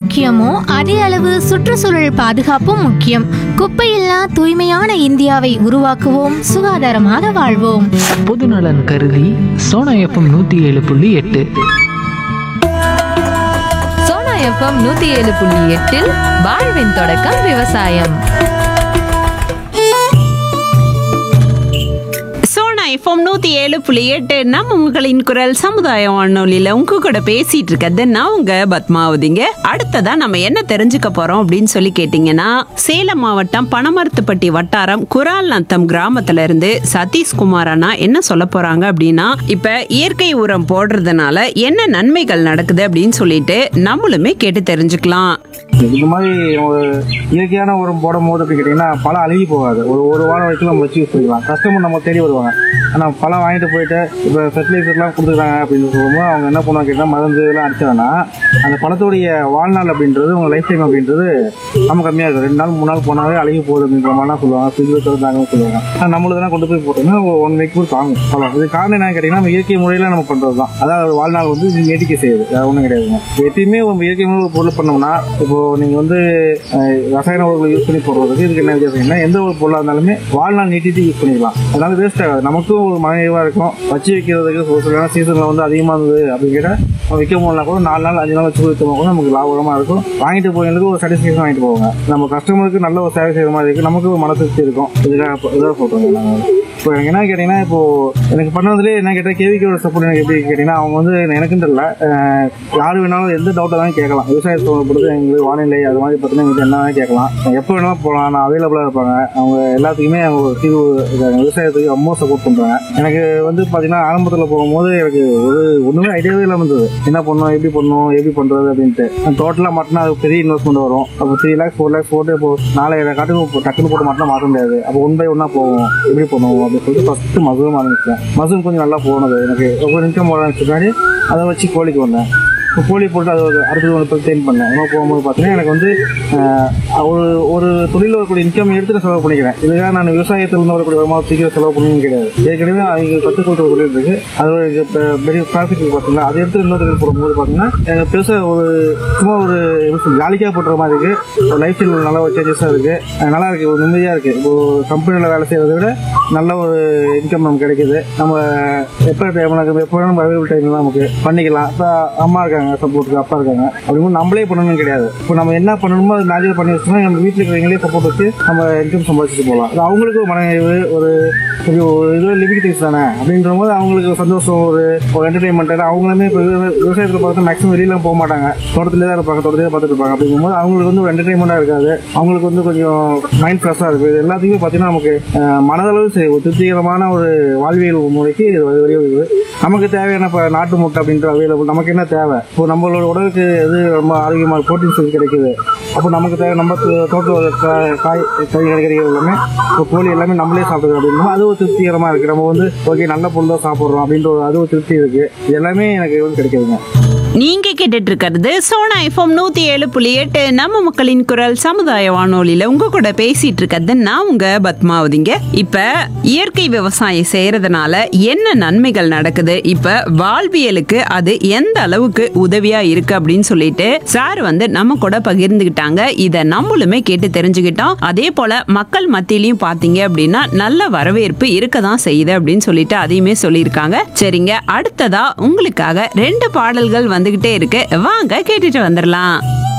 முக்கியமோ அதே அளவு சுற்றுச்சூழல் பாதுகாப்பும் முக்கியம் குப்பையில்லா தூய்மையான இந்தியாவை உருவாக்குவோம் சுகாதாரமாக வாழ்வோம் பொதுநலன் கருதி சோனா எஃப்எம் நூற்றி ஏழு புள்ளி எட்டு சோனா எஃப்எம் நூத்தி ஏழு புள்ளி எட்டில் வாழ்வின் தொடக்கம் விவசாயம் சோனா எஃப்எம் நூத்தி ஏழு புள்ளி எட்டு நம்ம உங்களின் குரல் சமுதாய வானொலியில உங்க கூட பேசிட்டு இருக்கிறது நான் உங்க பத்மாவதிங்க அடுத்ததா நம்ம என்ன தெரிஞ்சுக்க போறோம் அப்படின்னு சொல்லி கேட்டீங்கன்னா சேலம் மாவட்டம் பனமரத்துப்பட்டி வட்டாரம் குரால் நத்தம் கிராமத்துல இருந்து சதீஷ்குமார் அண்ணா என்ன சொல்ல போறாங்க அப்படின்னா இப்ப இயற்கை உரம் போடுறதுனால என்ன நன்மைகள் நடக்குது அப்படின்னு சொல்லிட்டு நம்மளுமே கேட்டு தெரிஞ்சுக்கலாம் இது மாதிரி ஒரு இயற்கையான உரம் போடும் போது அப்படி கேட்டிங்கன்னா பழம் அழுகி போகாது ஒரு ஒரு வாரம் வரைக்கும் நம்ம வச்சு யூஸ் பண்ணிக்கலாம் கஸ்டமர் நம்ம தேடி வருவாங்க ஆனால் பழம் வாங்கிட்டு போயிட்டு இப்போ ஃபெர்டிலைசர்லாம் கொடுத்துருக்காங்க அப்படின்னு சொல்லும்போது அவங்க என்ன பண்ணுவாங்க கேட்டால் மருந்து இதெல்லாம் அடிச்சாங்கன்னா அந்த பழத்துடைய வாழ்நாள் அப்படின்றது உங்க லைஃப் டைம் அப்படின்றது நம்ம கம்மியாக இருக்கும் ரெண்டு நாள் மூணு நாள் போனாலே அழுகி போகுது அப்படின்ற மாதிரிலாம் சொல்லுவாங்க ஃப்ரிட்ஜில் திறந்தாங்கன்னு சொல்லுவாங்க ஆனால் நம்மளுதெல்லாம் கொண்டு போய் போட்டோம்னா ஒன் வீக் கூட தாங்கும் பழம் இது காரணம் என்னன்னு கேட்டிங்கன்னா நம்ம இயற்கை முறையில் நம்ம பண்ணுறது தான் அதாவது வாழ்நாள் வந்து நீடிக்க செய்யுது வேறு ஒன்றும் கிடையாதுங்க எப்பயுமே நம்ம இயற்கை முறையில் ஒரு பொருள் பண்ணோம்னா இப்போ நீங்க வந்து அஹ், ரசாயன உரங்களை யூஸ் பண்ணி போடுறதுக்கு இதுக்கு என்ன வித்தியாசம்னா எந்த ஒரு பொருளாக இருந்தாலுமே வாழ்நாள் நீட்டிட்டு யூஸ் பண்ணிக்கலாம் அதனால வேஸ்ட் ஆகாது நமக்கும் ஒரு மனைவியாக இருக்கும் வச்சு வைக்கிறதுக்கு ஒரு சில சீசன்ல வந்து அதிகமாக இருந்தது அப்படின்னு கேட்டால் விற்க முடியல கூட நாலு நாள் அஞ்சு நாள் வச்சு விற்க கூட நமக்கு லாபகரமாக இருக்கும் வாங்கிட்டு போயவங்களுக்கு ஒரு சாட்டிஸ்ஃபேக்ஷன் வாங்கிட்டு போவாங்க நம்ம கஸ்டமருக்கு நல்ல ஒரு சேவை செய்கிற மாதிரி இருக்கு நமக்கு ஒரு மன திருப்தி இருக்கும் இதுக்காக இதாக சொல்கிறோங்க நாங்கள் இப்போ எனக்கு என்ன கேட்டிங்கன்னா இப்போ எனக்கு பண்ணதுலேயே என்ன கேட்டால் கேவிக்கோட சப்போர்ட் எனக்கு எப்படி கேட்டிங்கன்னா அவங்க வந்து எனக்குன்னு தெரியல அஹ், யார் வேணாலும் எந்த டவுட்டாக தான் கேட்கலாம் விவசாயத்தை பொறுத்து எங்களுக்கு வானிலை அது மாதிரி பார்த்தீங்கன்னா எங்களுக்கு என்ன வேணாலும் கேட்கலாம் எப்போ வேணாலும் போகலாம் நான் அவைலபிளாக இருப்பாங்க அவங்க எல்லாத்துக்குமே அவங்க ஒரு தீர்வு இருக்காங்க. விவசாயத்துக்கு ரொம்ப சப்போர்ட் பண்ணுறாங்க எனக்கு வந்து பார்த்தீங்கன்னா ஆரம்பத்தில் போகும்போது எனக்கு ஒரு ஒன்றுமே ஐடியாவே இல்லாமல் இருந்தது என்ன பண்ணணும் எப்படி பண்ணணும் எப்படி பண்ணுறது அப்படின்ட்டு டோட்டலாக மாட்டினா அது பெரிய இன்வெஸ்ட்மெண்ட் வரும் அப்போ த்ரீ லேக்ஸ் ஃபோர் லேக்ஸ் போட்டு இப்போ நாலாயிரம் காட்டுக்கு டக்குன்னு போட்டு மாட்டினா மாற்ற முடியாது அப்போ ஒன் பை ஒன்னாக போகும் எப்படி பண்ணுவோம் அப்படின்னு சொல்லிட்டு ஃபஸ்ட்டு மசூரம் ஆரம்பிச்சேன் மசூரம் கொஞ்சம் நல்லா போனது எனக்கு ஒரு இன்கம் வர முன்னாடி அதை வச்சு கோழிக்கு வந்தேன் இப்போ கோழி போட்டு அது ஒரு அடுத்தது ஒன்று ட்ரெயின் பண்ணேன் இன்னும் போகும்போது பார்த்தீங்கன்னா எனக்கு வந்து ஆஹ், ஒரு ஒரு தொழில் வரக்கூடிய இன்கம் எடுத்து நான் செலவு பண்ணிக்கிறேன் இதுக்காக நான் விவசாயத்திலிருந்து வரக்கூடிய வருமானம் சீக்கிரம் செலவு பண்ணணும் கிடையாது ஏற்கனவே அவங்க கற்றுக் கொடுத்த ஒரு தொழில் இருக்கு அது ஒரு இப்ப பெரிய ப்ராஃபிட் பார்த்தீங்கன்னா அதை எடுத்து இன்னொரு தொழில் போடும்போது பார்த்தீங்கன்னா எனக்கு பெருசாக ஒரு சும்மா ஒரு எப்படி சொல்றது, ஜாலிக்காக போட்டுற மாதிரி இருக்கு ஒரு லைஃப் ஸ்டைல் நல்ல ஒரு சேஞ்சஸாக இருக்கு அஹ் நல்லா இருக்கு ஒரு நிம்மதியாக இருக்கு இப்போ கம்பெனியில் வேலை செய்யறதை விட நல்ல ஒரு இன்கம் நமக்கு கிடைக்குது நம்ம எப்போ டைம் எப்போ வேணும் நம்ம அவைலபிள் டைம் நமக்கு பண்ணிக்கலாம் இப்போ அம்மா இருக்காங்க சப்போர்ட்டுக்கு அப்பா இருக்காங்க அப்படிங்கும்போது நம்மளே பண்ணணும்னு கிடையாது இப்போ நம்ம என்ன பண்ணணுமோ அது நாஜில் பண்ணி வச்சோம்னா நம்ம வீட்டில் இருக்கிறவங்களே சப்போர்ட் வச்சு நம்ம இன்கம் சம்பாதிச்சுட்டு போகலாம் அது அவங்களுக்கு ஒரு மனநிறைவு ஒரு சரி ஒரு இது லிவிங் திங்ஸ் தானே அப்படின்ற போது அவங்களுக்கு ஒரு சந்தோஷம் ஒரு ஒரு என்டர்டைன்மெண்ட் அவங்களுமே இப்போ விவசாயத்தில் பார்த்து மேக்ஸிமம் வெளியில போக மாட்டாங்க தோட்டத்திலே தான் இருப்பாங்க தோட்டத்திலே பார்த்துட்டு இருப்பாங்க அப்படிங்கும்போது அவங்களுக்கு வந்து ஒரு என்டர்டைன்மெண்ட்டாக இருக்காது அவங்களுக்கு வந்து கொஞ்சம் மைண்ட் ஃப்ரெஷ்ஷாக இருக்குது இது எல்லாத்துக்குமே பார்த்தீங்கன்னா நமக்கு அஹ், மனதளவு சரி ஒரு திருப்திகரமான ஒரு வாழ்வியல் முறைக்கு இது வழிவகுது நமக்கு தேவையான இப்போ நாட்டு முட்டை அப்படின்ற அவைலபிள் நமக்கு என்ன தேவை இப்போ நம்மளோட உடலுக்கு எது ரொம்ப ஆரோக்கியமான ப்ரோட்டீன்ஸ் கிடைக்குது அப்போ நமக்கு தேவை நம்ம தோ- தோட்டத்தில் கா- காய் கறி கிடைக்கிறது எல்லாமே இப்போ கோழி எல்லாமே நம்மளே சாப்பிடுறோம் அப்படின்னா அது ஒரு திருப்திகரமாக இருக்குது நம்ம வந்து ஓகே நல்ல பொருள் தான் சாப்பிட்றோம் அப்படின்ற ஒரு அது ஒரு திருப்தி இருக்குது இது எல்லாமே எனக்கு வந்து கிடைக்குதுங்க நீங்க கேட்டுட்டு இருக்கிறது சோனா எஃப்எம் நூத்தி ஏழு புள்ளி எட்டு நம்ம மக்களின் குரல் சமுதாய வானொலியில உங்க கூட பேசிட்டு இருக்கிறது நான் உங்க பத்மாவதிங்க இப்ப இயற்கை விவசாயம் செய்யறதுனால என்ன நன்மைகள் நடக்குது இப்ப வாழ்வியலுக்கு அது எந்த அளவுக்கு உதவியா இருக்கு அப்படின்னு சொல்லிட்டு சார் வந்து நம்ம கூட பகிர்ந்துகிட்டாங்க இத நம்மளுமே கேட்டு தெரிஞ்சுக்கிட்டோம் அதே போல மக்கள் மத்தியிலையும் பாத்தீங்க அப்படின்னா நல்ல வரவேற்பு இருக்க தான் செய்யுது அப்படின்னு சொல்லிட்டு அதையுமே சொல்லியிருக்காங்க சரிங்க அடுத்ததா உங்களுக்காக ரெண்டு பாடல்கள் வந்துகிட்டே இருக்கு வாங்க கேட்டுட்டு வந்துடலாம்